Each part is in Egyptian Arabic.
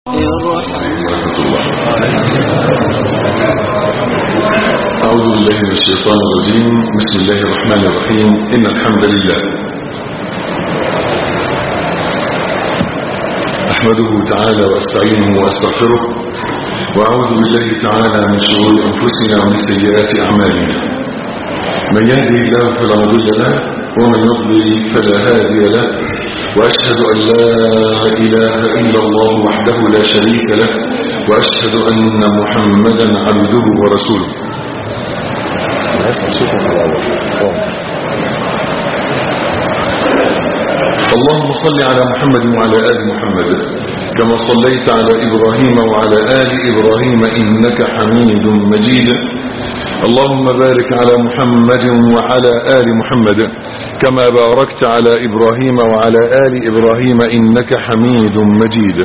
ورحمة الله أعوذ بالله من الشيطان الرجيم بسم الله الرحمن الرحيم إن الحمد لله أحمده تعالى وأستعينه وأستغفره وأعوذ بالله تعالى من شرور أنفسنا ومن سيئات أعمالنا من يهدي الله فلا مضل له ومن يضلل فلا هادي له وأشهد أن لا إله إلا الله وحده لا شريك له وأشهد أن محمدا عبده ورسوله اللهم صل على محمد وعلى آل محمد كما صليت على إبراهيم وعلى آل إبراهيم إنك حميد مجيد اللهم بارك على محمد وعلى آل محمد كما باركت على إبراهيم وعلى آل إبراهيم إنك حميد مجيد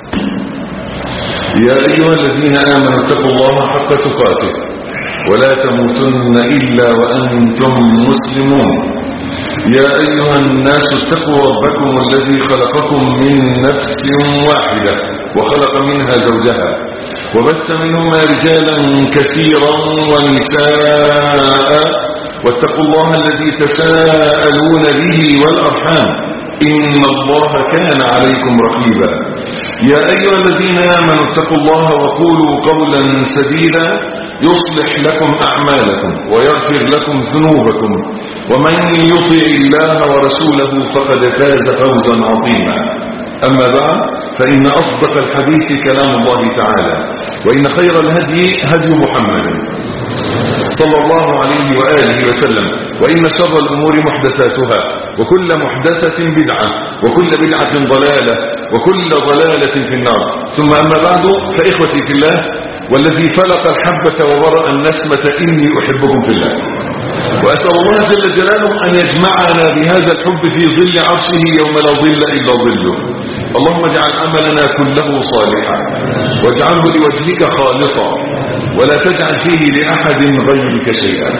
يا أيها الذين آمنوا اتقوا الله حق تقاته ولا تموتن إلا وأنتم مسلمون يا أيها الناس اتقوا ربكم الذي خلقكم من نفس واحدة وخلق منها زوجها وبث منهما رجالا كثيرا ونساء واتقوا الله الذي تساءلون به والأرحام إن الله كان عليكم رقيبا يا أيها الذين آمنوا اتقوا الله وقولوا قولا سديدا يصلح لكم أعمالكم ويغفر لكم ذنوبكم ومن يطع الله ورسوله فقد فاز فوزا عظيما أما بعد فإن أصدق الحديث كلام الله تعالى وإن خير الهدي هدي محمد صلى الله عليه وآله وسلم وإن شر الأمور محدثاتها وكل محدثة بدعة وكل بدعة ضلالة وكل ضلالة في النار ثم أما بعد فإخوتي في الله والذي فلق الحبة وورأ النسمة إني أحبكم في الله وأسأل الله جل جلاله أن يجمعنا بهذا الحب في ظل عرشه يوم لا ظل إلا ظله اللهم اجعل عملنا كله صالحا واجعله لوجهك خالصا ولا تجعل فيه لأحد غيرك شيئا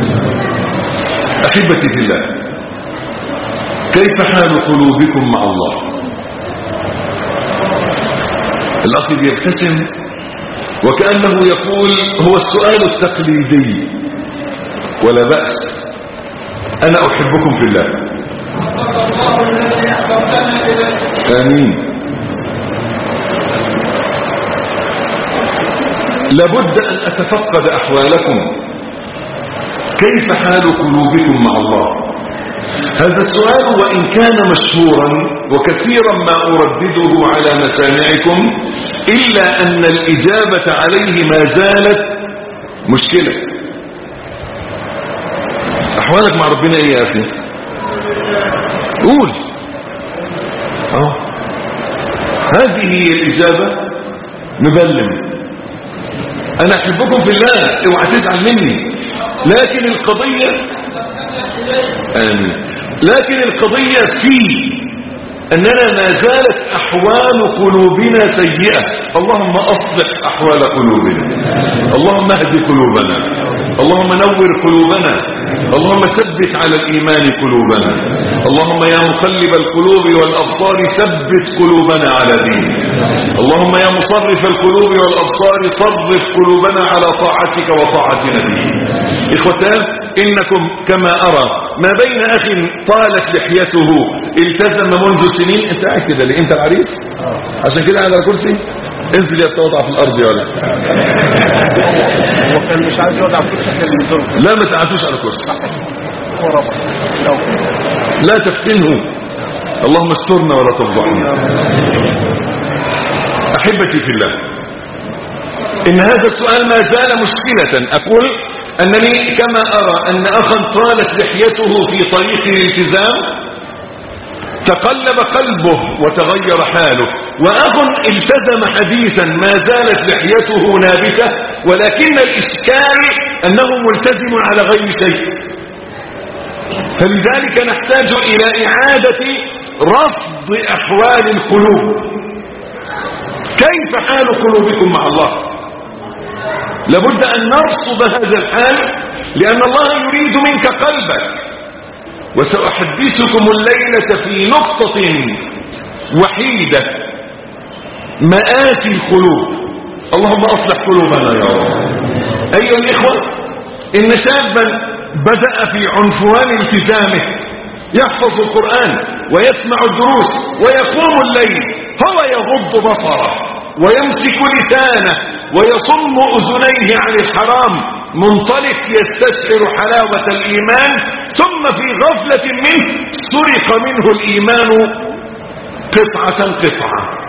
أحبتي في الله كيف حال قلوبكم مع الله الأخ يبتسم وكأنه يقول هو السؤال التقليدي ولا بأس أنا أحبكم في الله آمين لابد أن أتفقد أحوالكم كيف حال قلوبكم مع الله هذا السؤال وإن كان مشهورا وكثيرا ما أردده على مسامعكم إلا أن الإجابة عليه ما زالت مشكلة أحوالك مع ربنا إيه يا أخي قول أه. هذه هي الإجابة مبلم أنا أحبكم في الله اوعى تزعل مني لكن القضية آمين لكن القضية في أننا ما زالت أحوال قلوبنا سيئة اللهم أصلح أحوال قلوبنا اللهم اهد قلوبنا اللهم نور قلوبنا اللهم ثبت على الإيمان قلوبنا اللهم يا مقلب القلوب والأبصار ثبت قلوبنا على دينك اللهم يا مصرف القلوب والأبصار صرف قلوبنا على طاعتك وطاعة نبيك إخوتان إنكم كما أرى ما بين أخ طالت لحيته التزم منذ سنين انت قاعد كده ليه انت العريس عشان كده قاعد على كرسي انزل يا تقعد في الارض يا ولد هو كان مش عايز يقعد على الكرسي عشان ينزل لا ما تقعدوش على كرسي هو رفض لا تفتنه اللهم استرنا ولا تفضحنا احبتي في الله ان هذا السؤال ما زال مشكلة اقول انني كما ارى ان اخا طالت لحيته في طريق الالتزام تقلب قلبه وتغير حاله واخ التزم حديثا ما زالت لحيته نابتة ولكن الاشكال انه ملتزم على غير شيء فلذلك نحتاج الى اعادة رفض احوال القلوب كيف حال قلوبكم مع الله لابد ان نرصد هذا الحال لان الله يريد منك قلبك وسأحدثكم الليلة في نقطة وحيدة مآتي القلوب اللهم أصلح قلوبنا يا رب أيها الإخوة إن شابا بدأ في عنفوان التزامه يحفظ القرآن ويسمع الدروس ويقوم الليل هو يغض بصره ويمسك لسانه ويصم أذنيه عن الحرام منطلق يستشعر حلاوة الإيمان ثم في غفلة منه سرق منه الإيمان قطعة قطعة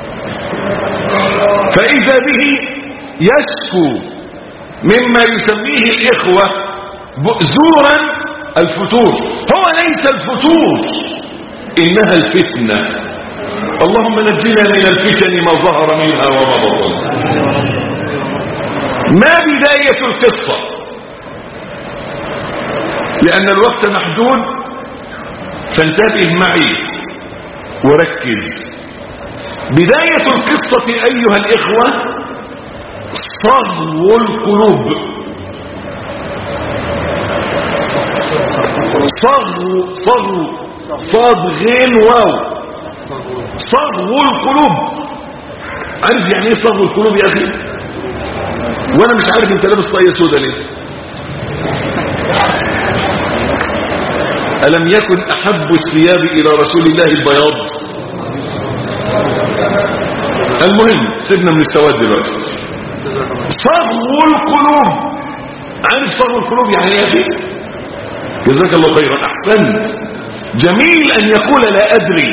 فإذا به يشكو مما يسميه الإخوة زورا الفتور هو ليس الفتور إنها الفتنة اللهم نجنا من الفتن ما ظهر منها وما بطن ما بداية القصة لأن الوقت محدود فانتبه معي وركز بداية القصة أيها الإخوة صغو القلوب صغو صغو صاد غين واو صغو القلوب عارف يعني ايه صغو القلوب يا اخي وانا مش عارف انت لابس طاقية سودا ليه ألم يكن أحب الثياب إلى رسول الله البياض المهم سيبنا من السواد دلوقتي صغو القلوب عارف صغو القلوب يعني ايه يا اخي جزاك الله خيرا احسنت جميل ان يقول لا ادري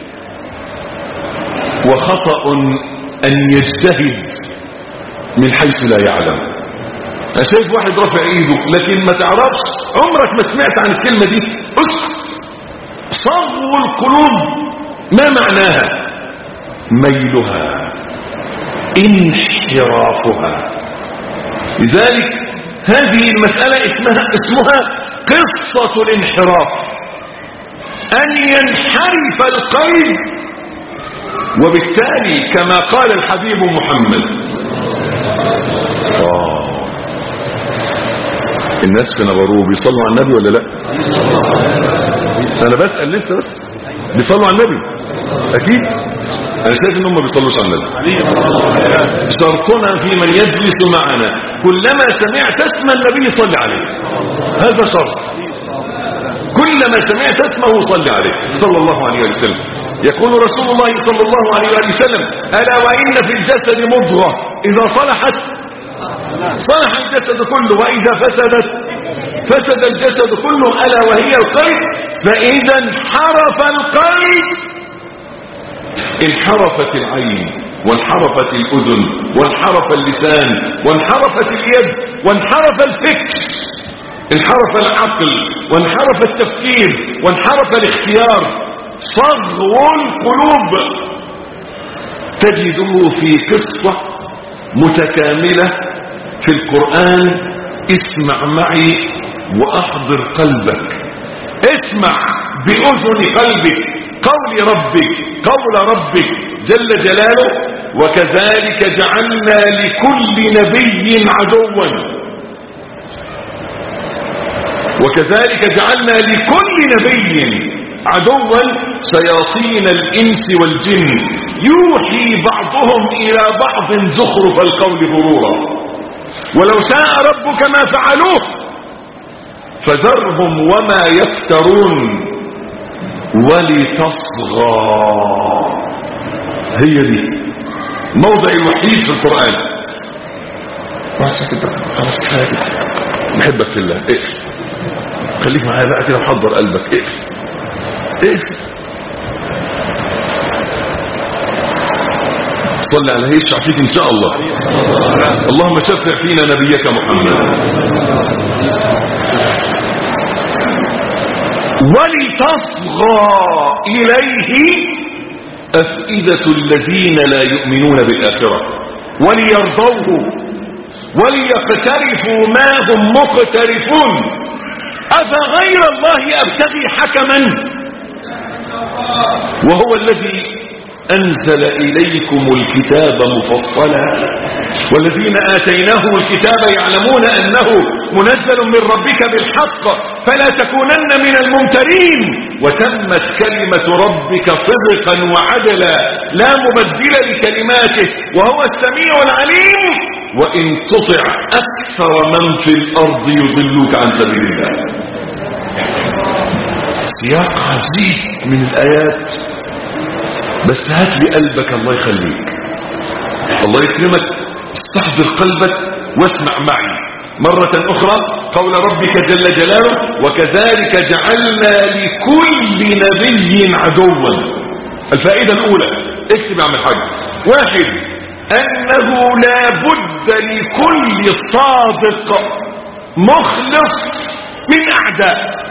وخطأ ان يجتهد من حيث لا يعلم انا شايف واحد رافع ايده لكن ما تعرفش عمرك ما سمعت عن الكلمة دي اسكت صغو القلوب ما معناها ميلها انحرافها لذلك هذه المسألة اسمها, اسمها قصة الانحراف أن ينحرف القلب وبالتالي كما قال الحبيب محمد آه. الناس في نغروه بيصلوا على النبي ولا لا انا بسأل لسه بس بيصلوا على النبي اكيد انا شايف ان هم بيصلوش على النبي شرطنا في من يجلس معنا كلما سمعت اسم النبي صل عليه هذا شرط كلما سمعت اسمه صل عليه صلى الله عليه وسلم يقول رسول الله صلى الله عليه وسلم ألا وإن في الجسد مضغة إذا صلحت صلح الجسد كله وإذا فسدت فسد الجسد كله ألا وهي القلب فإذا انحرف القلب انحرفت العين وانحرفت الأذن وانحرف اللسان وانحرفت اليد وانحرف الفكر انحرف العقل وانحرف التفكير وانحرف الاختيار صغو القلوب تجده في قصة متكاملة في القرآن اسمع معي وأحضر قلبك اسمع بأذن قلبك قول ربك قول ربك جل جلاله وكذلك جعلنا لكل نبي عدوا وكذلك جعلنا لكل نبي عدوا شياطين الإنس والجن يوحي بعضهم إلى بعض زخرف القول غرورا ولو شاء ربك ما فعلوه فذرهم وما يفترون ولتصغى هي دي موضع الوحيد في القرآن خلاص كفايه بحبك في الله اقفل خليك معايا بقى كده وحضر قلبك اقفل اقفل صل على يشفع فيك ان شاء الله اللهم شفع فينا نبيك محمد ولتصغى إليه أفئدة الذين لا يؤمنون بالآخرة وليرضوه وليقترفوا ما هم مقترفون أفغير الله أبتغي حكما وهو الذي أنزل إليكم الكتاب مفصلا والذين آتيناهم الكتاب يعلمون أنه منزل من ربك بالحق فلا تكونن من الممترين وتمت كلمة ربك صدقا وعدلا لا مبدل لكلماته وهو السميع العليم وإن تطع أكثر من في الأرض يضلوك عن سبيل الله سياق عزيز من الآيات بس هات لي قلبك الله يخليك الله يكرمك استحضر قلبك واسمع معي مرة أخرى قول ربك جل جلاله وكذلك جعلنا لكل نبي عدوا الفائدة الأولى اكتب يا عم الحاج واحد أنه لا بد لكل صادق مخلص من أعداء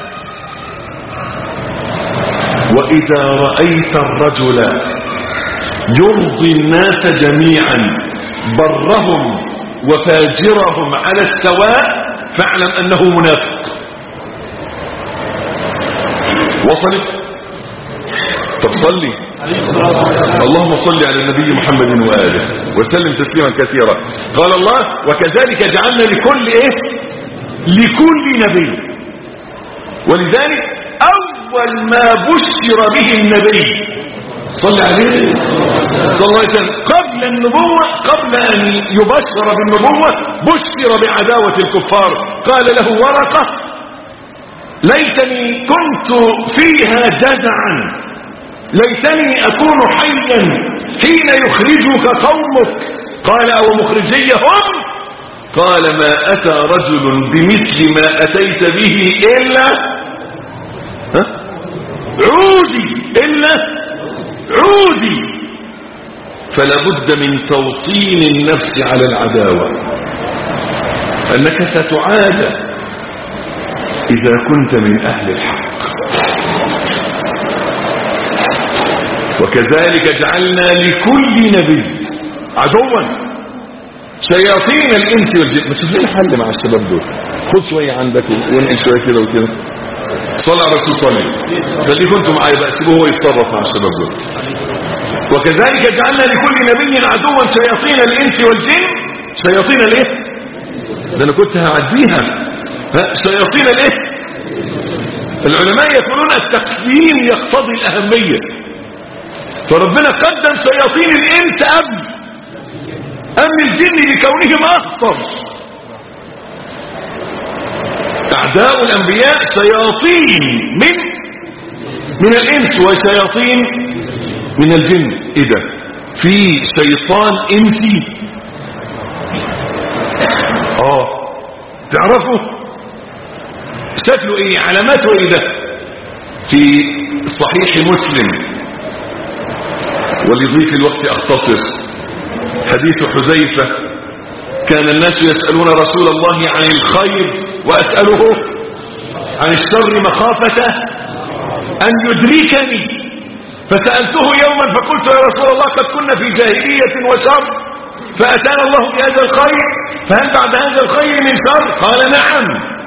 وإذا رأيت الرجل يرضي الناس جميعا برهم وفاجرهم على السواء فاعلم أنه منافق وصلت طب صلي اللهم صل على النبي محمد وآله وسلم تسليما كثيرا قال الله وكذلك جعلنا لكل ايه لكل نبي ولذلك أول ما بشر به النبي صلى عليه صلى الله عليه وسلم قبل النبوة قبل أن يبشر بالنبوة بشر بعداوة الكفار قال له ورقة ليتني كنت فيها جزعا ليتني أكون حيا حين يخرجك قومك قال أو مخرجيهم قال ما أتى رجل بمثل ما أتيت به إلا ها؟ عودي إلا عودي فلا بد من توطين النفس على العداوة أنك ستعادى إذا كنت من أهل الحق وكذلك جعلنا لكل نبي عدوا شياطين الإنس والجن ما تشوف لنا حل مع الشباب دول خد شوية عندك وانقل شوية كده وكده صلى على الرسول صلى خليكم انتم معايا بقى سيبوه هو يتصرف مع الشباب دول وكذلك جعلنا لكل نبي عدوا شياطين الانس والجن شياطين الايه ده انا كنت هعديها ها، شياطين الايه العلماء يقولون التقديم يقتضي الاهميه فربنا قدم شياطين الانس قبل ام الجن لكونهم اخطر اعداء الانبياء شياطين من من الانس وشياطين من الجن ايه ده في شيطان انسي اه تعرفوا شكله ايه علاماته ايه ده في صحيح مسلم ولضيق الوقت اختصر حديث حذيفة كان الناس يسألون رسول الله عن الخير وأسأله عن الشر مخافة أن يدركني فسألته يوما فقلت يا رسول الله قد كنا في جاهلية وشر فأتانا الله بهذا الخير فهل بعد هذا الخير من شر قال نعم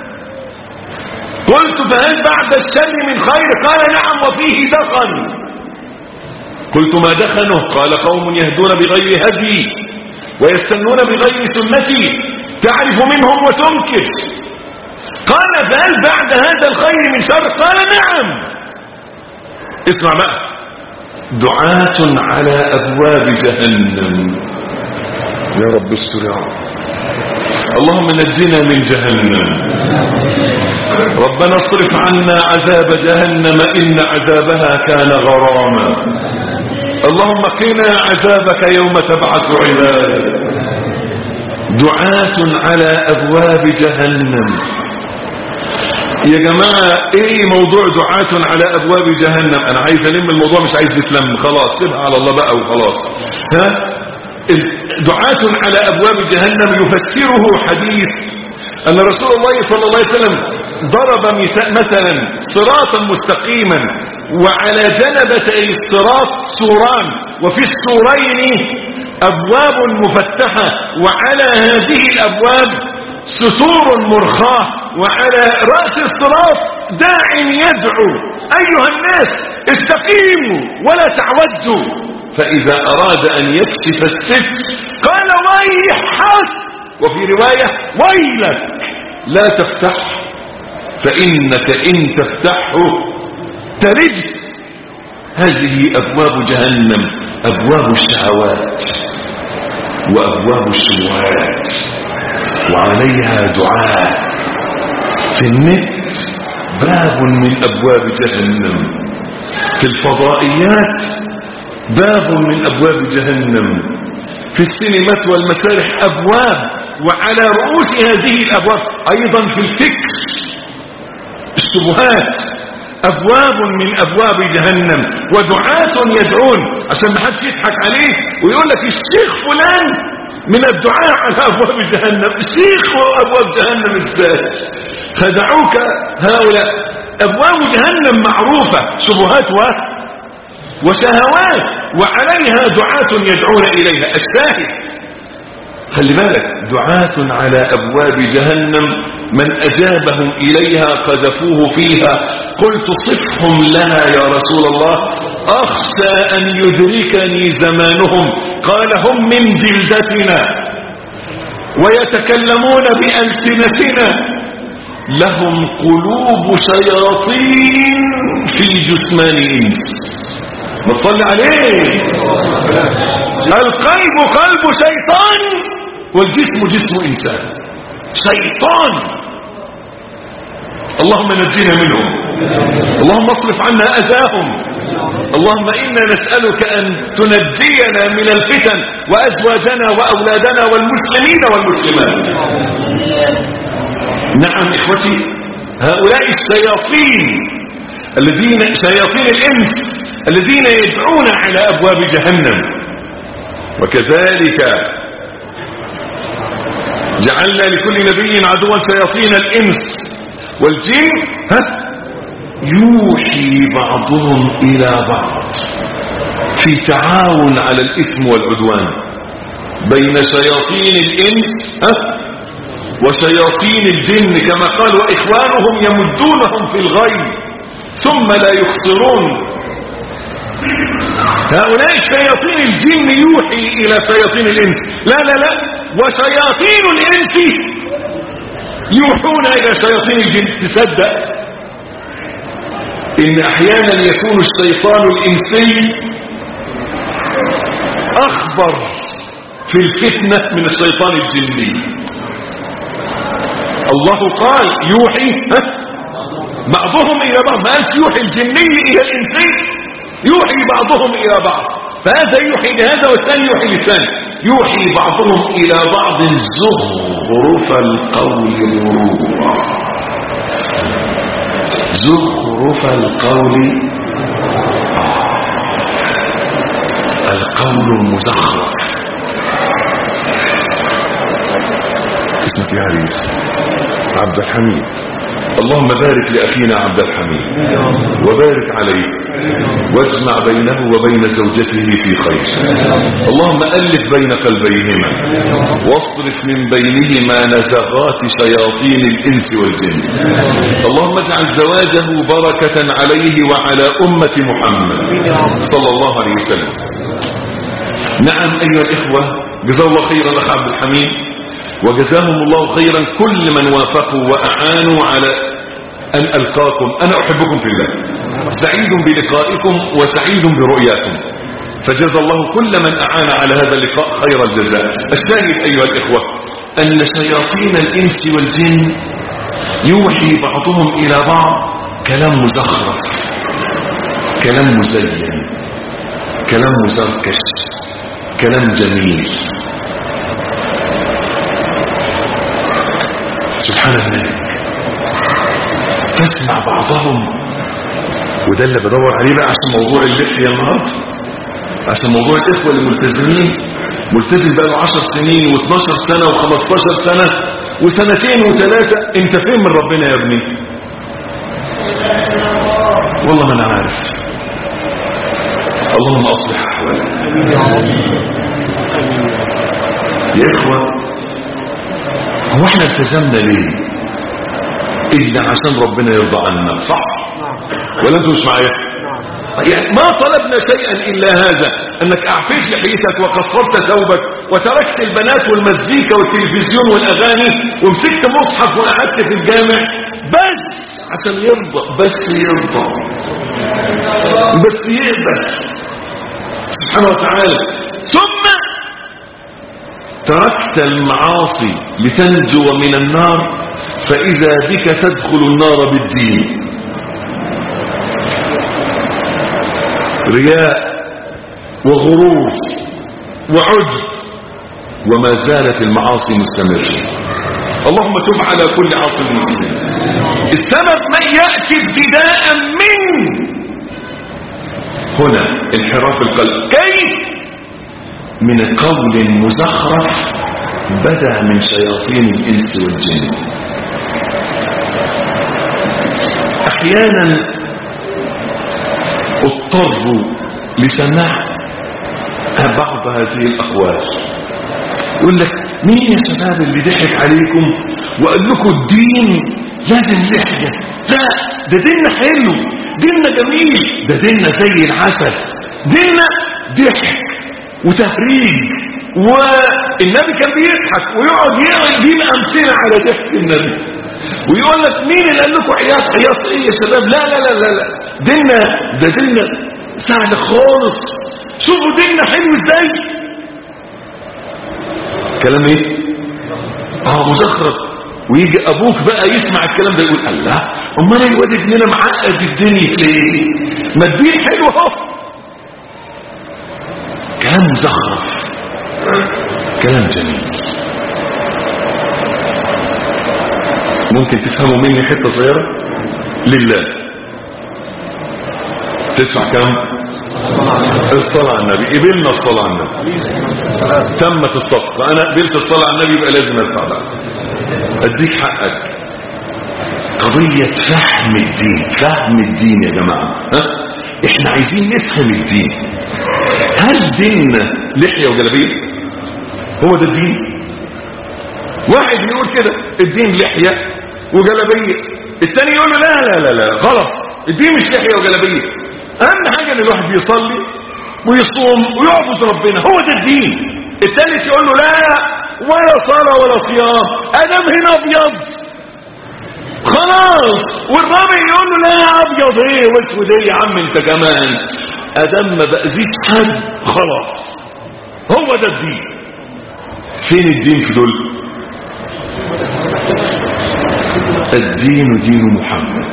قلت فهل بعد الشر من خير قال نعم وفيه دخن قلت ما دخنه قال قوم يهدون بغير هدي ويستنون بغير سنتي تعرف منهم وتنكر قال فهل بعد هذا الخير من شر قال نعم اسمع بقى دعاة على أبواب جهنم يا رب استر يا رب اللهم نجنا من جهنم ربنا اصرف عنا عذاب جهنم إن عذابها كان غراما اللهم قنا عذابك يوم تبعث عبادك دعاة على أبواب جهنم يا جماعة ايه موضوع دعاة على ابواب جهنم انا عايز الم الموضوع مش عايز يتلم خلاص سيبها على الله بقى وخلاص ها دعاة على ابواب جهنم يفسره حديث ان رسول الله صلى الله عليه وسلم ضرب مثلا صراطا مستقيما وعلى جنبتي الصراط سوران وفي السورين ابواب مفتحة وعلى هذه الابواب ستور مرخاه وعلى رأس الصراط داع يدعو أيها الناس استقيموا ولا تعودوا فإذا أراد أن يكشف الستر قال ويحك وفي رواية ويلك لا تفتح فإنك إن تفتحه ترجت هذه أبواب جهنم أبواب الشهوات وأبواب الشبهات وعليها دعاء في النت باب من أبواب جهنم في الفضائيات باب من أبواب جهنم في السينمات والمسارح أبواب وعلى رؤوس هذه الأبواب أيضا في الفكر الشبهات أبواب من أبواب جهنم ودعاة يدعون عشان ما حدش يضحك عليه ويقول لك الشيخ فلان من الدعاء على أبواب جهنم الشيخ وأبواب جهنم ازاي خدعوك هؤلاء أبواب جهنم معروفة شبهات و وشهوات وعليها دعاة يدعون إليها الشاهد خلي بالك دعاة على أبواب جهنم من أجابهم إليها قذفوه فيها قلت صفهم لنا يا رسول الله أخشى أن يدركني زمانهم قال هم من جلدتنا ويتكلمون بألسنتنا لهم قلوب شياطين في جثمان إنس ما تصلي عليه القلب قلب شيطان والجسم جسم إنسان شيطان اللهم نجينا منهم اللهم اصرف عنا أذاهم اللهم إنا نسألك أن تنجينا من الفتن وأزواجنا وأولادنا والمسلمين والمسلمات نعم إخوتي هؤلاء الشياطين الذين شياطين الإنس الذين يدعون على أبواب جهنم وكذلك جعلنا لكل نبي عدوا شياطين الإنس والجن ها يوحي بعضهم إلى بعض في تعاون على الإثم والعدوان بين شياطين الإنس ها وشياطين الجن كما قال وإخوانهم يمدونهم في الغي ثم لا يخسرون هؤلاء شياطين الجن يوحي إلى شياطين الإنس لا لا لا وشياطين الإنس يوحون إلى شياطين الجن تصدق إن أحيانا يكون الشيطان الإنسي أخبر في الفتنة من الشيطان الجني الله قال يوحي بعضهم إلى بعض ما قالش يوحي الجني إلى الإنسي يوحي بعضهم إلى بعض فهذا يوحي لهذا والثاني يوحي للثاني يوحي بعضهم إلى بعض زخرف القول مرورا زخرف القول القول المزخرف اسمك يا عريس عبد الحميد اللهم بارك لأخينا عبد الحميد وبارك عليه واجمع بينه وبين زوجته في خير اللهم ألف بين قلبيهما واصرف من بينهما نزغات شياطين الإنس والجن اللهم اجعل زواجه بركة عليه وعلى أمة محمد صلى الله عليه وسلم نعم أيها الإخوة جزا الله خيرا أخ عبد الحميد وجزاهم الله خيرا كل من وافقوا وأعانوا على أن ألقاكم أنا أحبكم في الله سعيد بلقائكم وسعيد برؤياكم فجزى الله كل من أعان على هذا اللقاء خير الجزاء الثاني أيها الإخوة أن شياطين الإنس والجن يوحي بعضهم إلى بعض كلام مزخرف كلام مزين كلام مزركش كلام جميل سبحان الملك تسمع بعضهم وده اللي بدور عليه بقى عشان موضوع اللحية النهارده عشان موضوع الإخوة الملتزمين ملتزم بقى له 10 سنين و12 سنة و15 سنة وسنتين وثلاثة انت فين من ربنا يا ابني والله ما انا عارف اللهم اصلح احوالنا يا اخوه هو احنا التزمنا ليه الا عشان ربنا يرضى عنا صح ولا انتوا مش معايا يعني ما طلبنا شيئا إلا هذا أنك أعفيت لحيتك وقصرت ثوبك وتركت البنات والمزيكا والتلفزيون والأغاني ومسكت مصحف وقعدت في الجامع بس عشان يرضى بس يرضى بس يقبل سبحانه وتعالى ثم تركت المعاصي لتنجو من النار فإذا بك تدخل النار بالدين رياء وغرور وعجب وما زالت المعاصي مستمرة اللهم تب على كل عاصي مسلم السبب من يأتي ابتداء من هنا انحراف القلب كيف من قول مزخرف بدا من شياطين الانس والجن احيانا اضطروا لسماع بعض هذه الاقوال يقول لك مين يا شباب اللي ضحك عليكم وقال لكم الدين لازم لحية لا ده ديننا حلو ديننا جميل ده ديننا زي العسل ديننا ضحك وتهريج والنبي كان بيضحك ويقعد يجيب امثله على ضحك النبي ويقول لك مين اللي قال لكم عياط عياط ايه يا شباب لا لا لا لا لا ديننا ده ديننا سهل خالص شوفوا ديننا حلو ازاي كلام ايه اه مزخرف ويجي ابوك بقى يسمع الكلام ده يقول الله امال الواد ابننا معقد الدنيا ليه ما الدين حلو اهو كلام مزخرف كلام جميل ممكن تفهموا مني حته صغيره لله تدفع كم الصلاة على النبي قبلنا الصلاة على النبي تمت الصفقة انا قبلت الصلاة على النبي يبقى لازم ادفع بقى اديك حقك قضية فهم الدين فهم الدين يا جماعة ها؟ احنا عايزين نفهم الدين هل ديننا لحية وجلبية هو ده الدين واحد يقول كده الدين لحية وجلبية الثاني يقول له لا لا لا لا غلط الدين مش لحية وجلبية اهم حاجة ان الواحد بيصلي ويصوم ويعبد ربنا هو ده الدين الثالث يقول له لا ولا صلاة ولا صيام ادم هنا ابيض خلاص والرابع يقول له لا يا ابيض ايه واسود ايه يا عم انت كمان ادم ما بأذيش حد خلاص هو ده الدين فين الدين في دول الدين دين محمد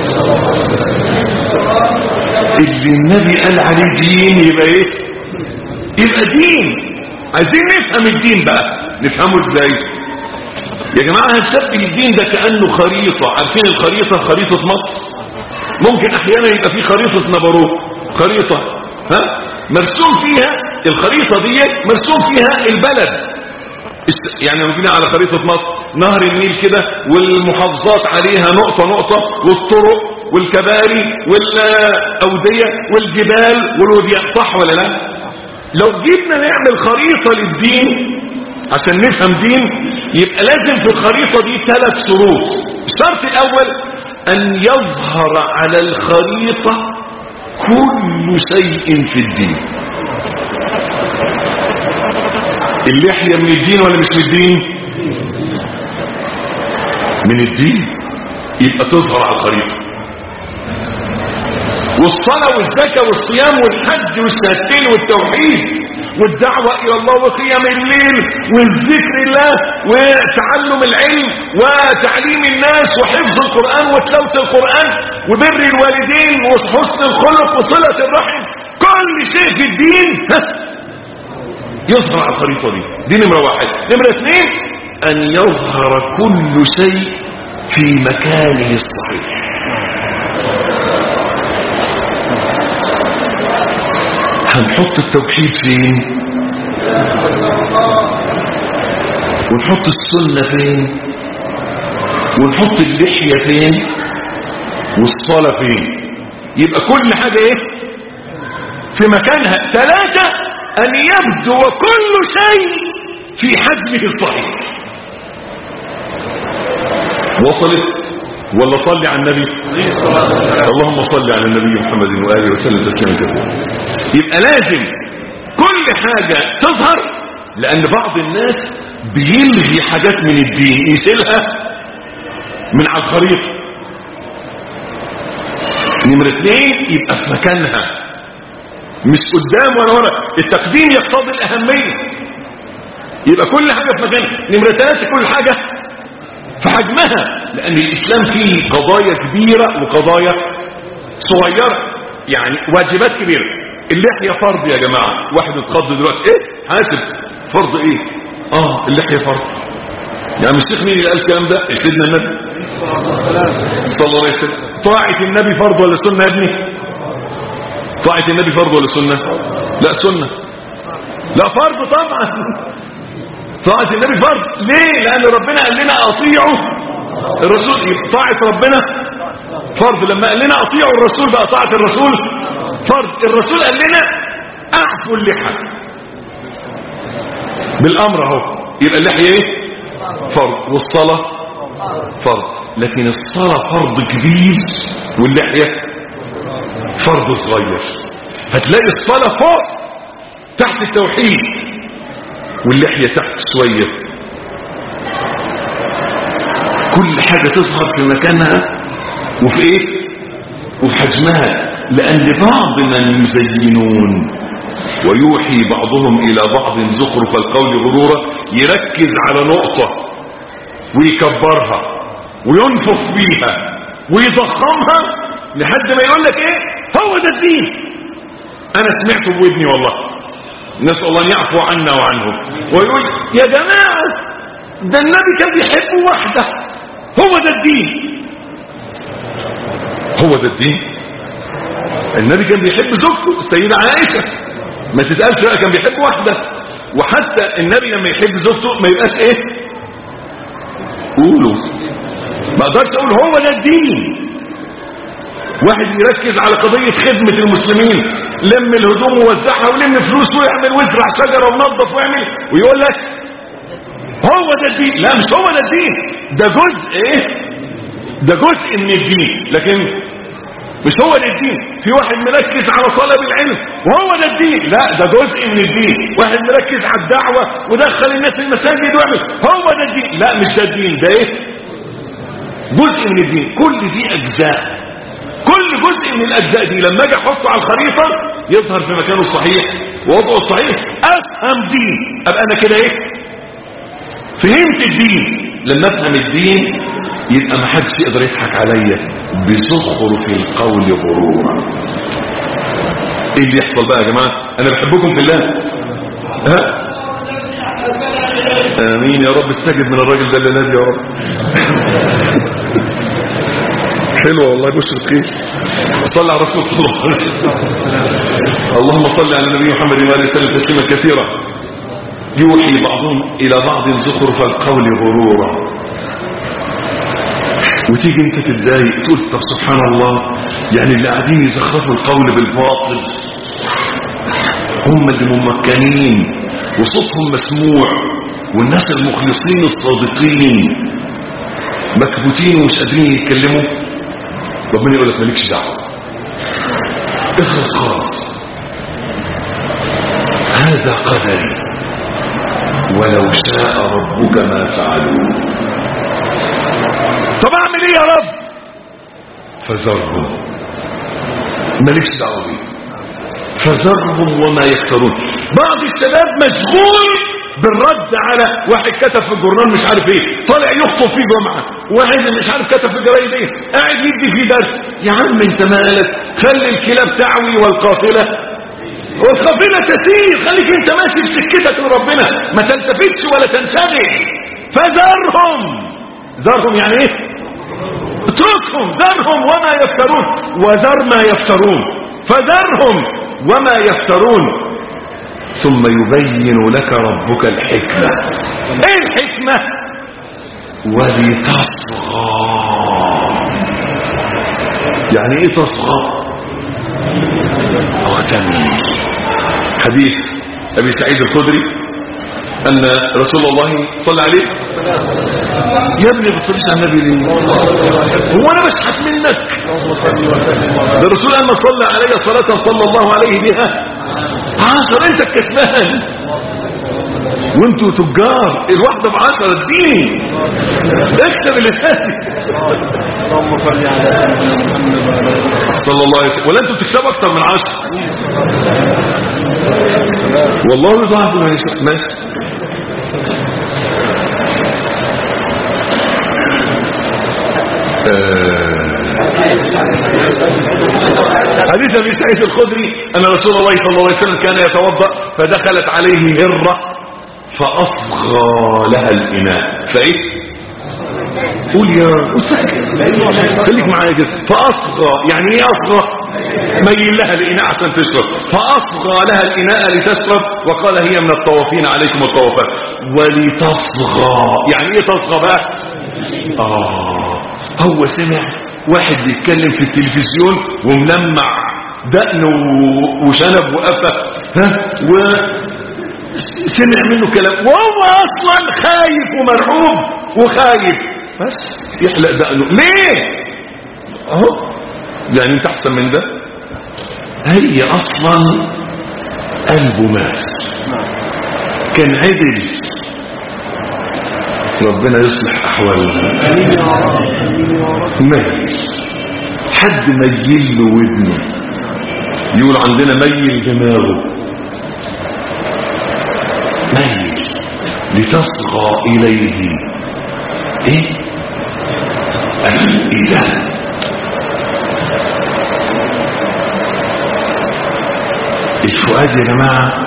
اللي النبي قال عليه دين يبقى ايه يبقى دين عايزين نفهم الدين بقى نفهمه ازاي يا جماعة هنشبه الدين ده كأنه خريطة عارفين الخريطة خريطة مصر ممكن احيانا يبقى في خريطة نبروك خريطة ها مرسوم فيها الخريطة دي مرسوم فيها البلد يعني لما جينا على خريطة مصر نهر النيل كده والمحافظات عليها نقطة نقطة والطرق والكباري والأودية والجبال والوديان صح ولا لا لو جينا نعمل خريطة للدين عشان نفهم دين يبقى لازم في الخريطة دي ثلاث شروط الشرط الأول أن يظهر على الخريطة كل شيء في الدين اللحية من الدين ولا مش من الدين من الدين يبقى تظهر على الخريطة والصلاة والزكاة والصيام والحج والشهادتين والتوحيد والدعوة إلى الله وقيام الليل والذكر الله وتعلم العلم وتعليم الناس وحفظ القرآن وتلاوة القرآن وبر الوالدين وحسن الخلق وصلة الرحم كل شيء في الدين يظهر على الخريطة دي دي نمرة واحد نمرة اثنين أن يظهر كل شيء في مكانه الصحيح هنحط التوحيد فين ونحط السنة فين ونحط اللحية فين والصلاة فين يبقى كل حاجة ايه في مكانها ثلاثة أن يبدو كل شيء في حجمه الصحيح وصلت ولا صلي على النبي اللهم صل على النبي محمد وآله وسلم تسليما كثيرا يبقى لازم كل حاجة تظهر لأن بعض الناس بيلغي حاجات من الدين يشيلها من على الخريطة نمرة اثنين يبقى في مكانها مش قدام ولا ورا التقديم يقتضي الأهمية يبقى كل حاجة في مكانها نمرة ثلاثة كل حاجة في حجمها لأن الإسلام فيه قضايا كبيرة وقضايا صغيرة يعني واجبات كبيرة اللحية فرض يا جماعة واحد اتخض دلوقتي ايه حاسب فرض ايه اه اللحية فرض يعني الشيخ مين اللي قال الكلام ده سيدنا النبي صلى الله عليه وسلم طاعة النبي فرض ولا سنة يا ابني طاعة النبي فرض ولا سنة لا سنة لا فرض طبعا طاعة النبي فرض ليه لأن ربنا قال لنا أطيعوا الرسول يبقى طاعة ربنا فرض لما قال لنا أطيعوا الرسول بقى طاعة الرسول فرض الرسول قال لنا أعفوا اللحى بالأمر اهو يبقى اللحية ايه فرض والصلاة فرض لكن الصلاة فرض كبير واللحية فرض صغير هتلاقي الصلاة فوق تحت التوحيد واللحية تحت شوية كل حاجة تظهر في مكانها وفي ايه وفي حجمها لأن بعضنا يزينون ويوحي بعضهم إلى بعض زخرف القول غرورا يركز على نقطة ويكبرها وينفخ بيها ويضخمها لحد ما يقول لك ايه هو ده الدين انا سمعته بودني والله نسأل الله ان يعفو عنا وعنهم ويقول يا جماعة ده النبي كان بيحب واحدة هو ده الدين هو ده الدين النبي كان بيحب زوجته السيدة عائشة ما تسألش بقى كان بيحب واحدة وحتى النبي لما يحب زوجته ما يبقاش ايه قولوا ما اقدرش اقول هو ده الدين واحد يركز على قضية خدمة المسلمين لم الهدوم ووزعها ولم فلوس ويعمل ويزرع شجرة ونظف ويعمل ويقول لك هو ده الدين لا مش هو ده الدين ده جزء ايه ده جزء من الدين لكن مش هو ده الدين في واحد مركز على طلب العلم وهو ده الدين لا ده جزء من الدين واحد مركز على الدعوة ودخل الناس المساجد ويعمل هو ده الدين لا مش ده الدين ده ايه جزء من الدين كل دي اجزاء كل جزء من الاجزاء دي لما اجي احطه على الخريطة يظهر في مكانه الصحيح ووضعه الصحيح افهم دين ابقى انا كده ايه فهمت الدين لما افهم الدين يبقى ما حدش يقدر يضحك عليا بزخرف القول غرورا ايه اللي يحصل بقى يا جماعه انا بحبكم في الله ها امين يا رب استجب من الراجل ده اللي نادي يا رب حلوه والله بشر خير صلى على رسول الله اللهم صل على النبي محمد وآله وسلم تسليما كثيرا يوحي بعضهم إلى بعض زخرف القول غرورا وتيجي انت تتضايق تقول طب سبحان الله يعني اللي قاعدين يزخرفوا القول بالباطل هم اللي ممكنين وصوتهم مسموع والناس المخلصين الصادقين مكبوتين ومش قادرين يتكلموا ربنا يقول لك مالكش دعوه اخلص خالص هذا قدري ولو شاء ربك ما فعلوه طب اعمل ايه يا رب فذرهم مالكش دعوه بيه فذرهم وما يفترون بعض الشباب مشغول بالرد على واحد كتب في الجورنال مش عارف ايه طالع يخطب في جمعه واحد مش عارف كتب في جرايد ايه قاعد يدي في درس يا عم انت مالك خلي الكلاب تعوي والقافله والقافله تسير خليك انت ماشي في سكتك لربنا ما تلتفتش ولا تنشغل فذرهم ذرهم يعني ايه اتركهم ذرهم وما يفترون وذر ما يفترون فذرهم وما يفترون ثم يبين لك ربك الحكمة ايه الحكمة ولتصغى يعني ايه تصغى اغتني حديث ابي سعيد الخدري ان رسول الله صلى عليه يا ابني ما بتصليش على النبي ليه هو انا بشحت منك ده الرسول قال ما صلى علي صلاة صلى الله عليه بها عشر انت الكسبان وانتوا تجار الواحدة بعشرة اديني اكتب اللي فاتي اللهم صل على سيدنا محمد وعلى اله صلى الله عليه وسلم ولا انتوا تكسبوا اكتر من عشرة والله يضاعف ما يشاء ماشي حديث ابي سعيد الخدري ان رسول الله صلى الله عليه وسلم كان يتوضا فدخلت عليه هره فاصغى لها الاناء فايه قول يا خليك معايا كده فاصغى يعني ايه اصغى ميل لها الاناء عشان تشرب فاصغى لها الاناء لتشرب وقال هي من الطوافين عليكم الطوافات ولتصغى يعني ايه تصغى بقى اه هو سمع واحد بيتكلم في التلفزيون وملمع دقن و- وشنب وقفه ها وسمع منه كلام وهو اصلا خايف ومرعوب وخايف بس يحلق دقنه ليه اهو يعني انت احسن من ده هي اصلا قلبه مات كان عدل ربنا يصلح احوالنا ميل حد ميل له ودنه يقول عندنا ميل دماغه ميل لتصغى اليه ايه الاله الفؤاد يا جماعه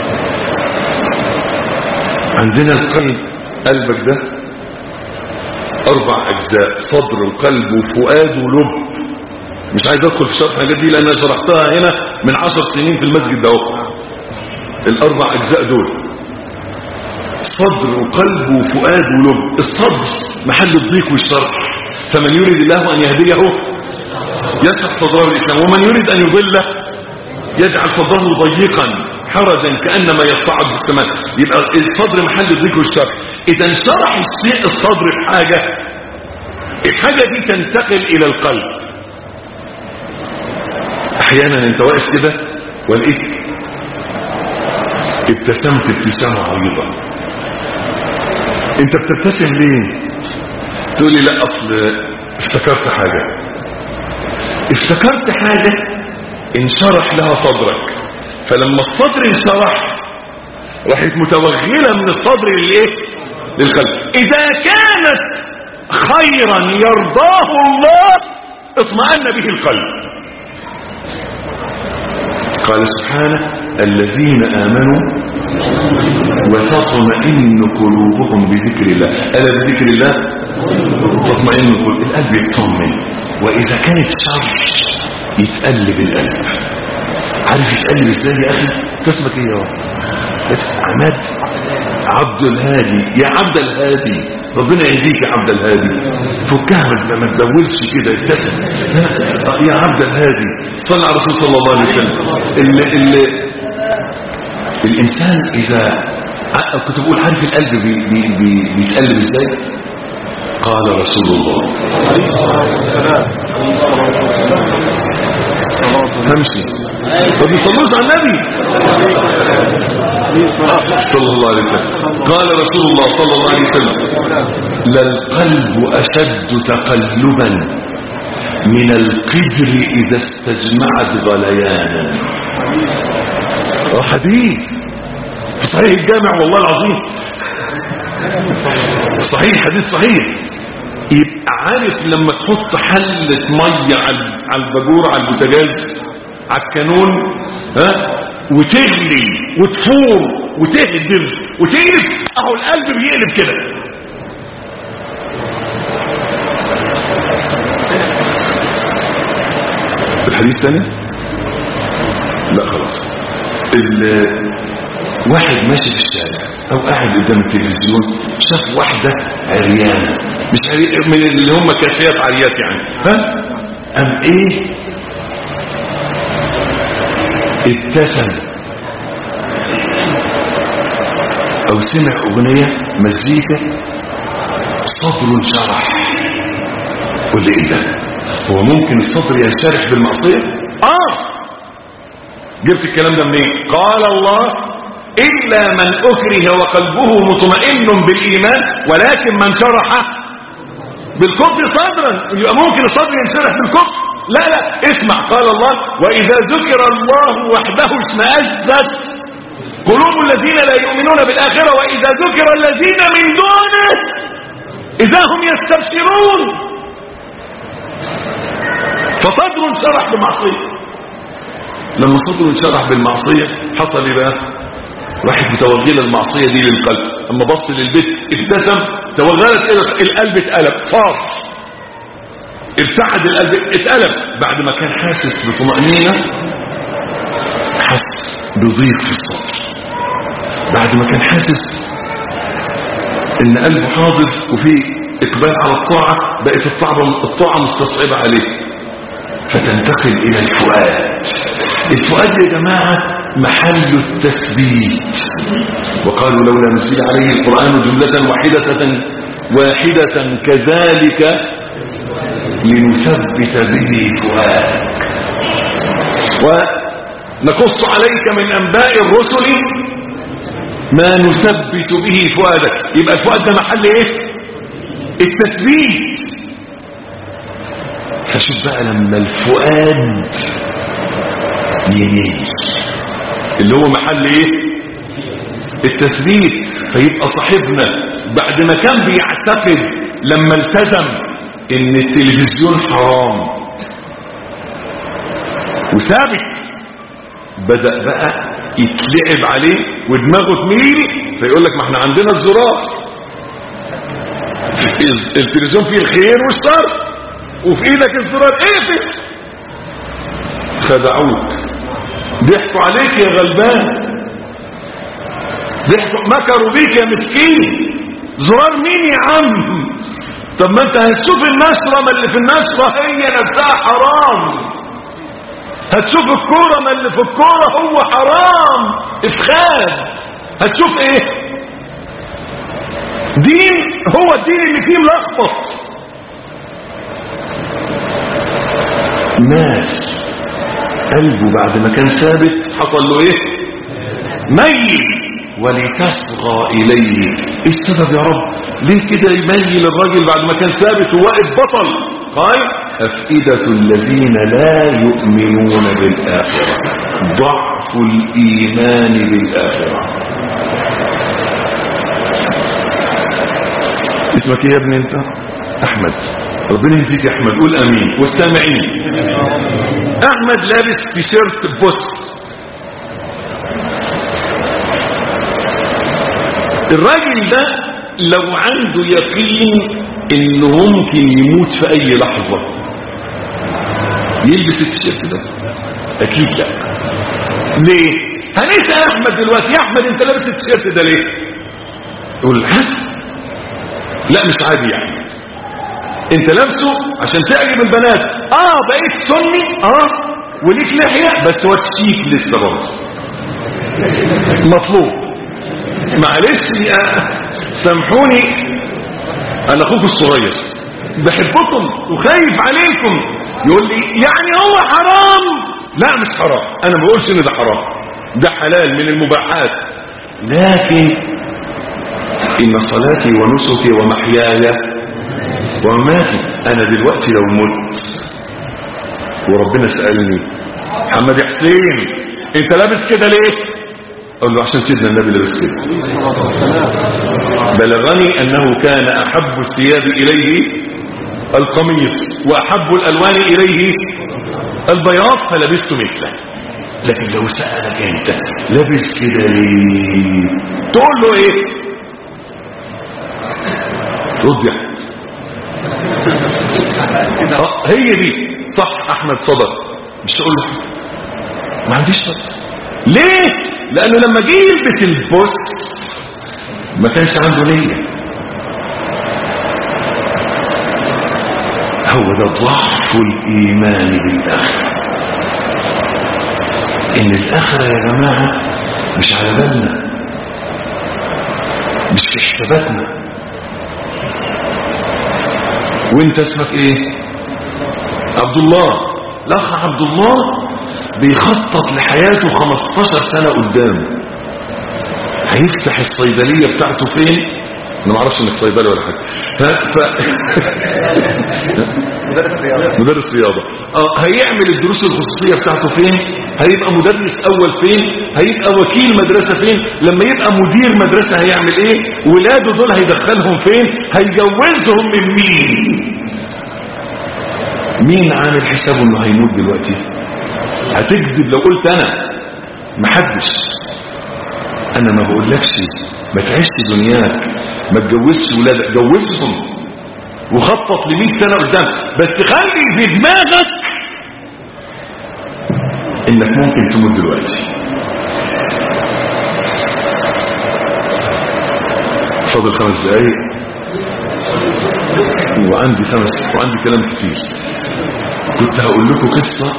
عندنا القلب قلبك ده اربع اجزاء صدر وقلب وفؤاد ولب مش عايز ادخل في شرح الحاجات دي لان انا شرحتها هنا من عشر سنين في المسجد ده اهو الاربع اجزاء دول صدر وقلب وفؤاد ولب الصدر محل الضيق والشرح فمن يريد الله ان يهديه يشرح صدره الاسلام ومن يريد ان يضله يجعل صدره ضيقا حرجا كانما يصعد في السماء يبقى الصدر محل الضيق والشرح اذا انشرح الشيء الصدر بحاجه الحاجه دي تنتقل الى القلب احيانا انت واقف كده ولقيت ابتسمت ابتسامه عريضه انت بتبتسم ليه تقول لي لا اصل افتكرت حاجه افتكرت حاجه انشرح لها صدرك فلما الصدر انشرح راحت متوغله من الصدر للايه للقلب اذا كانت خيرا يرضاه الله اطمأن به القلب قال سبحانه الذين آمنوا وتطمئن قلوبهم بذكر الله ألا بذكر الله تطمئن القلوب القلب يطمن وإذا كانت شر يتقلب القلب عارف يتقلب ازاي يا أخي تسمك ايه يا رب عماد عبد الهادي يا عبد الهادي ربنا يهديك يا عبد الهادي فكها ما ما تدولش كده ابتسم ها؟ يا عبد الهادي صلى على الرسول صلى الله عليه وسلم ال ال الانسان اذا ع- كنت بقول عارف القلب بي بي بي بيتقلب ازاي قال رسول الله همشي طب يصلوش على النبي صلى الله عليه وسلم قال رسول الله صلى الله عليه وسلم للقلب أشد تقلبا من القدر إذا استجمعت غليانا حديث في صحيح الجامع والله العظيم صحيح حديث صحيح يبقى عارف لما تحط حلة مية على على الباجور على البوتاجاز على الكانون ها وتغلي وتفور وتهدر وتقلب اهو القلب بيقلب كده الحديث تاني لا خلاص ال- واحد ماشي في الشارع او قاعد قدام التلفزيون شاف واحدة عريانة مش عري... من اللي هم كاسيات عريات يعني ها ام ايه ابتسم او سمع اغنية مزيكا فصدر انشرح قل لي ايه ده هو ممكن الصدر ينشرح بالمعصية اه جبت الكلام ده منين قال الله إلا من أكره وقلبه مطمئن بالإيمان ولكن من شرح بالكفر صدرا يبقى ممكن الصدر ينشرح بالكفر لا لا اسمع قال الله وإذا ذكر الله وحده اشمأزت قلوب الذين لا يؤمنون بالآخرة وإذا ذكر الذين من دونه إذا هم يستبشرون فصدر انشرح بمعصية لما صدر انشرح بالمعصية حصل ايه بقى واحد متوغل المعصية دي للقلب اما بص للبيت ابتسم توغلت الى القلب اتقلب صار ارتعد القلب اتقلب بعد ما كان حاسس بطمأنينة حس بضيق في الصدر بعد ما كان حاسس ان قلبه حاضر وفي اقبال على الطاعة بقت الطاعة الطاعة مستصعبة عليه فتنتقل الى الفؤاد الفؤاد يا جماعة محل التثبيت وقالوا لولا نزل عليه القرآن جملة واحدة واحدة كذلك لنثبت به فؤادك ونقص عليك من أنباء الرسل ما نثبت به فؤادك يبقى الفؤاد ده محل ايه التثبيت فشوف بقى لما الفؤاد يميل اللي هو محل ايه التثبيت فيبقى صاحبنا بعد ما كان بيعتقد لما التزم ان التلفزيون حرام وثابت بدأ بقى يتلعب عليه ودماغه تميل فيقول لك ما احنا عندنا الزرار التلفزيون فيه الخير والشر وفي ايدك الزرار اقفل خدعوك ضحكوا عليك يا غلبان ضحكوا مكروا بيك يا مسكين زرار مين يا عم طب ما انت هتشوف النشرة ما اللي في النشرة هي نفسها حرام هتشوف الكورة ما اللي في الكورة هو حرام افخاد هتشوف ايه دين هو الدين اللي فيه ملخبط ناس قلبه بعد ما كان ثابت حصل له ايه ميل ولتصغى اليه ايه السبب يا رب ليه كده يميل الراجل بعد ما كان ثابت وواقف بطل قال افئدة الذين لا يؤمنون بالاخرة ضعف الايمان بالاخرة اسمك ايه يا ابني انت احمد ربنا يهديك يا احمد قول امين والسامعين احمد لابس تيشيرت بوس الراجل ده لو عنده يقين انه ممكن يموت في اي لحظة يلبس التيشيرت ده اكيد لا ليه هنسأل احمد دلوقتي يا احمد انت لابس التيشيرت ده ليه يقول ها لا مش عادي يعني انت لابسه عشان تعجب البنات اه بقيت سني اه وليك لحية بس وتشيك لسه برضه مطلوب معلش يا سامحوني انا اخوك الصغير بحبكم وخايف عليكم يقول لي يعني هو حرام لا مش حرام انا ما بقولش ان ده حرام ده حلال من المباحات لكن ان صلاتي ونسكي ومحياي ومماتي انا دلوقتي لو مت وربنا سألني محمد حسين انت لابس كده ليه اقول له عشان سيدنا النبي لابس كده بلغني انه كان احب الثياب اليه القميص واحب الالوان اليه البياض فلبست مثله لكن لو سألك انت لابس كده ليه تقول له ايه رد يا آه، هي دي صح احمد صدق مش تقول له ما عنديش صدق ليه لانه لما جه يلبس البوست ما كانش عنده نيه هو ده ضعف الايمان بالاخره ان الاخره يا جماعه مش على بالنا مش في حساباتنا وانت اسمك ايه عبد الله الاخ عبد الله بيخطط لحياته 15 سنة قدام هيفتح الصيدلية بتاعته فين انا ما اعرفش انك صيدلي ولا حاجه ف... ف... مدرس رياضه اه هيعمل الدروس الخصوصيه بتاعته فين هيبقى مدرس اول فين هيبقى وكيل مدرسه فين لما يبقى مدير مدرسه هيعمل ايه ولاده دول هيدخلهم فين هيجوزهم من مين مين عامل حسابه انه هيموت دلوقتي هتكذب لو قلت انا محدش انا ما بقولكش ما تعيش دنياك ما تجوزش ولادك جوزهم وخطط ل 100 سنه قدام بس خلي في دماغك انك ممكن تموت دلوقتي فاضل خمس دقايق وعندي خمس وعندي كلام كتير كنت هقول لكم قصه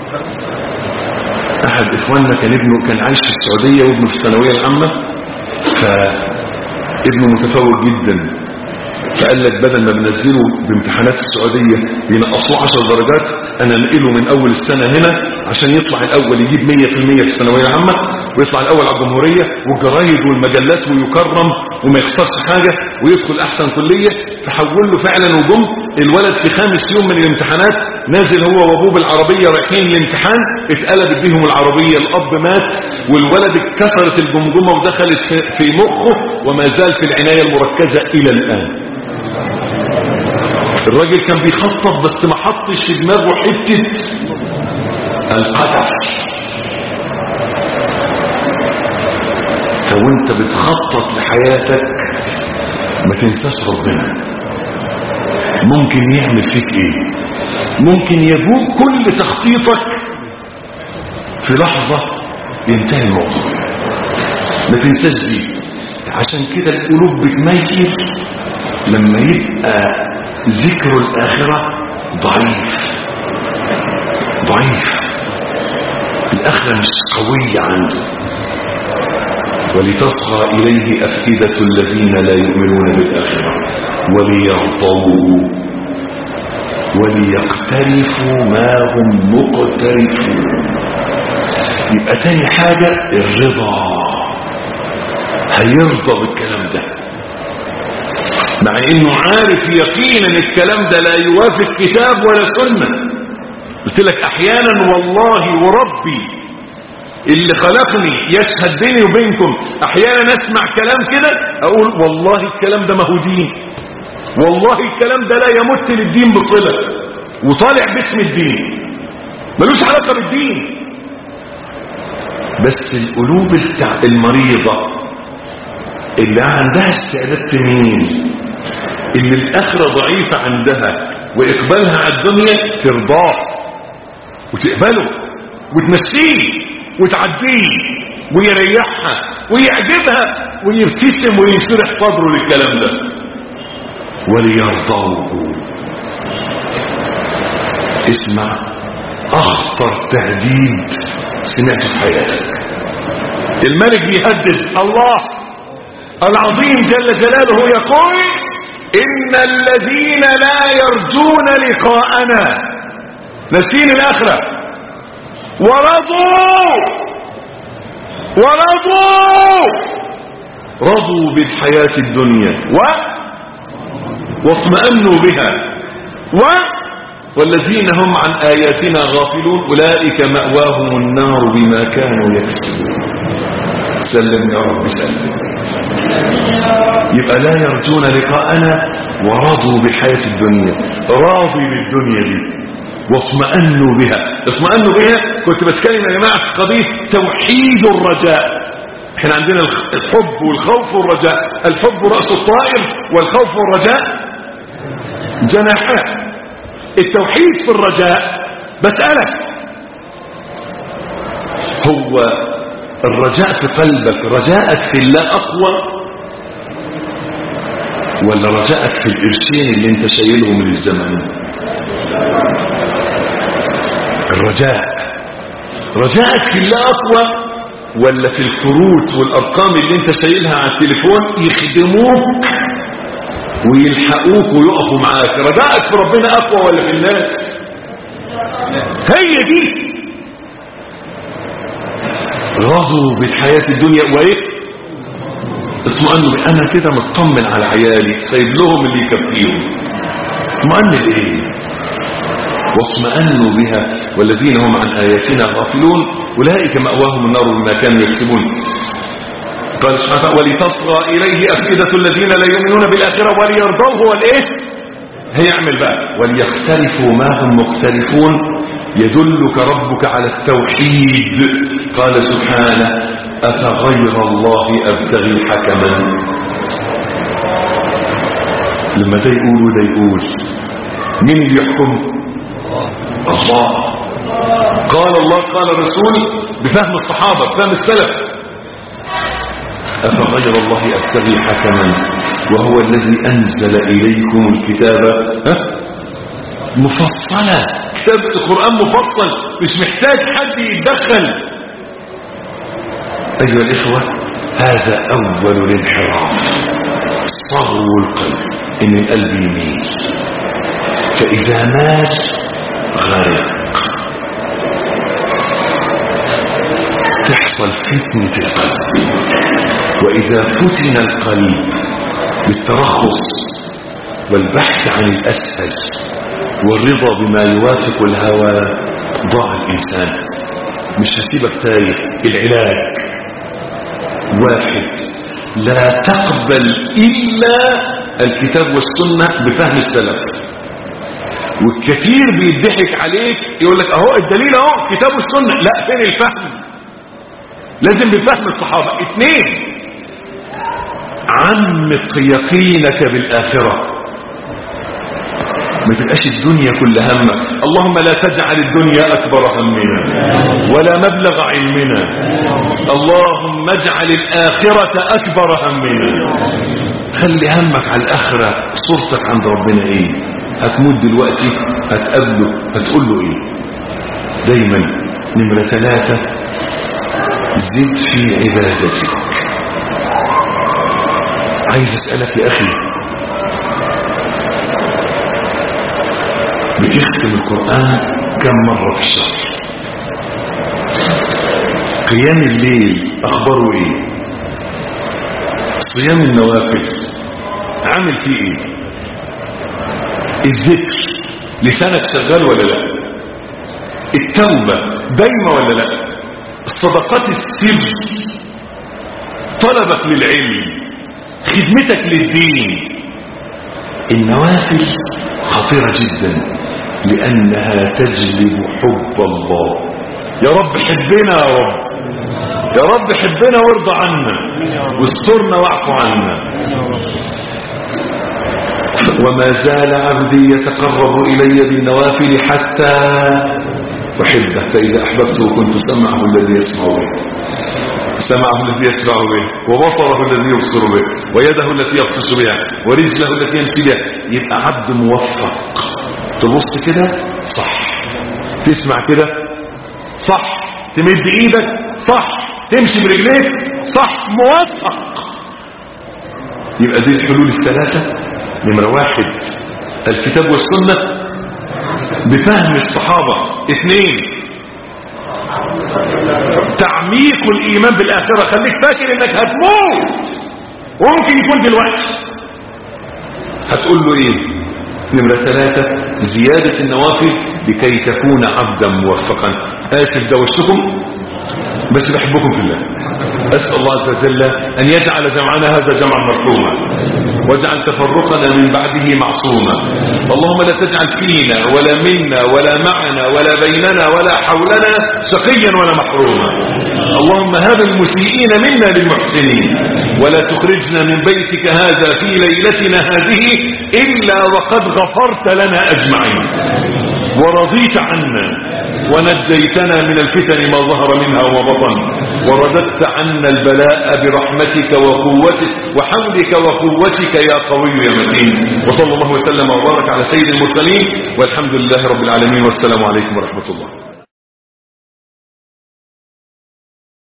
احد اخواننا كان ابنه كان عايش في السعوديه وابنه في الثانويه العامه فابنه متفوق جدا فقال لك بدل ما بنزله بامتحانات في السعودية بينقصوه 10 درجات انا انقله من اول السنة هنا عشان يطلع الاول يجيب 100% في الثانوية العامة ويطلع الاول على الجمهورية والجرايد والمجلات ويكرم وما يخسرش حاجة ويدخل احسن كلية فحول له فعلا وجم الولد في خامس يوم من الامتحانات نازل هو وابوه بالعربية رايحين الامتحان اتقلبت بيهم العربية الاب مات والولد اتكسرت الجمجمة ودخلت في مخه وما زال في العناية المركزة الى الان الراجل كان بيخطط بس ما حطش في دماغه حته القدر فوانت بتخطط لحياتك ما تنساش ربنا ممكن يعمل فيك ايه ممكن يجوب كل تخطيطك في لحظة ينتهي الموضوع ما تنساش دي عشان كده القلوب بتميز لما يبقى ذكر الآخرة ضعيف ضعيف الآخرة مش قوية عنده ولتصغى إليه أفئدة الذين لا يؤمنون بالآخرة وليرضوا وليقترفوا ما هم مقترفون يبقى تاني حاجة الرضا هيرضى بالكلام ده مع انه عارف يقينا الكلام ده لا يوافق كتاب ولا سنة قلت لك احيانا والله وربي اللي خلقني يشهد بيني وبينكم احيانا اسمع كلام كده اقول والله الكلام ده ما هو دين والله الكلام ده لا يمت للدين بصلة وطالع باسم الدين ملوش علاقة بالدين بس القلوب المريضة اللي عندها استعداد تميل اللي الاخرة ضعيفة عندها واقبالها على الدنيا ترضاه وتقبله وتمسيه وتعديه ويريحها ويعجبها ويبتسم ويشرح صدره للكلام ده وليرضوه اسمع اخطر تهديد سمعته في حياتك الملك بيهدد الله العظيم جل جلاله يقول إن الذين لا يرجون لقاءنا نسين الآخرة ورضوا ورضوا رضوا بالحياة الدنيا و واطمأنوا بها و والذين هم عن آياتنا غافلون أولئك مأواهم النار بما كانوا يكسبون سلم يا رب سلم يبقى لا يرجون لقاءنا ورضوا بالحياة الدنيا راضي بالدنيا دي واطمأنوا بها اطمأنوا بها كنت بتكلم يا جماعة في قضية توحيد الرجاء احنا عندنا الحب والخوف والرجاء الحب رأس الطائر والخوف والرجاء جناحات التوحيد في الرجاء بسألك هو الرجاء في قلبك رجاءك في الله أقوى ولا رجاءك في القرشين اللي انت شايلهم للزمن الرجاء رجاءك في الله أقوى ولا في الكروت والأرقام اللي انت شايلها على التليفون يخدموك ويلحقوك ويقفوا معاك رجائك في ربنا اقوى ولا في الناس هي دي رضوا بالحياة الدنيا وايه اطمئنوا بي. انا كده مطمن على عيالي سايب لهم اللي يكفيهم اطمئن بايه واطمأنوا بها والذين هم عن آياتنا غافلون أولئك مأواهم النار بما كانوا يكسبون قال سبحانه وتعالى ولتصغى إليه أفئدة الذين لا يؤمنون بالآخرة وليرضوه والإيه هيعمل بقى وليختلفوا ما هم مختلفون يدلك ربك على التوحيد قال سبحانه أفغير الله أبتغي حكما لما ده يقول وده يقول مين اللي يحكم الله قال الله قال الرسول بفهم الصحابة بفهم السلف أفغير الله أبتغي حكما وهو الذي أنزل إليكم الكتاب ها؟ مفصلا كتاب القرآن مفصل مش محتاج حد يتدخل أيها الإخوة هذا أول الانحراف صغو القلب إن القلب يميل فإذا مات غرق تحصل فتنة القلب وإذا فتن القلب بالترخص والبحث عن الأسهل والرضا بما يوافق الهوى ضاع الإنسان مش هسيبك تايه العلاج واحد لا تقبل إلا الكتاب والسنة بفهم السلف والكثير بيضحك عليك يقول لك اهو الدليل اهو كتاب والسنة لا فين الفهم لازم بفهم الصحابة اثنين عمق يقينك بالآخرة ما تبقاش الدنيا كل همك اللهم لا تجعل الدنيا أكبر همنا ولا مبلغ علمنا اللهم اجعل الآخرة أكبر همنا خلي همك على الآخرة صورتك عند ربنا ايه هتموت دلوقتي هتقابله هتقول له ايه دايما نمرة ثلاثة زد في عبادتك عايز اسألك يا اخي بتختم القرآن كم مرة في الشهر قيام الليل اخباره ايه صيام النوافل عامل فيه ايه الذكر لسانك شغال ولا لا التوبة دايمة ولا لا الصدقات السر طلبك للعلم خدمتك للدين النوافل خطيرة جدا لأنها تجلب حب الله يا رب حبنا يا رب يا رب حبنا وارضى عنا واسترنا واعفو عنا وما زال عبدي يتقرب إلي بالنوافل حتى أحبه فإذا أحببته كنت سمعه الذي يسمع به سمعه الذي يسمع به وبصره الذي يبصر به ويده التي يبطش بها ورجله التي يمشي بها يبقى عبد موفق تبص كده صح تسمع كده صح تمد ايدك صح تمشي برجليك صح موفق يبقى دي الحلول الثلاثة نمرة واحد الكتاب والسنة بفهم الصحابة اثنين تعميق الإيمان بالآخرة خليك فاكر انك هتموت وممكن يكون دلوقتي هتقول له ايه نمرة ثلاثة زيادة النوافل لكي تكون عبدا موفقا آسف دوشتكم بس بحبكم في الله أسأل الله عز وجل أن يجعل جمعنا هذا جمعا مرحوما واجعل تفرقنا من بعده معصوما اللهم لا تجعل فينا ولا منا ولا معنا ولا بيننا ولا حولنا شقيا ولا محروما اللهم هب المسيئين منا للمحسنين ولا تخرجنا من بيتك هذا في ليلتنا هذه إلا وقد غفرت لنا أجمعين ورضيت عنا ونجيتنا من الفتن ما ظهر منها وما بطن ورددت عنا البلاء برحمتك وقوتك وحمدك وقوتك يا قوي يا متين وصلى الله وسلم وبارك على سيد المرسلين والحمد لله رب العالمين والسلام عليكم ورحمة الله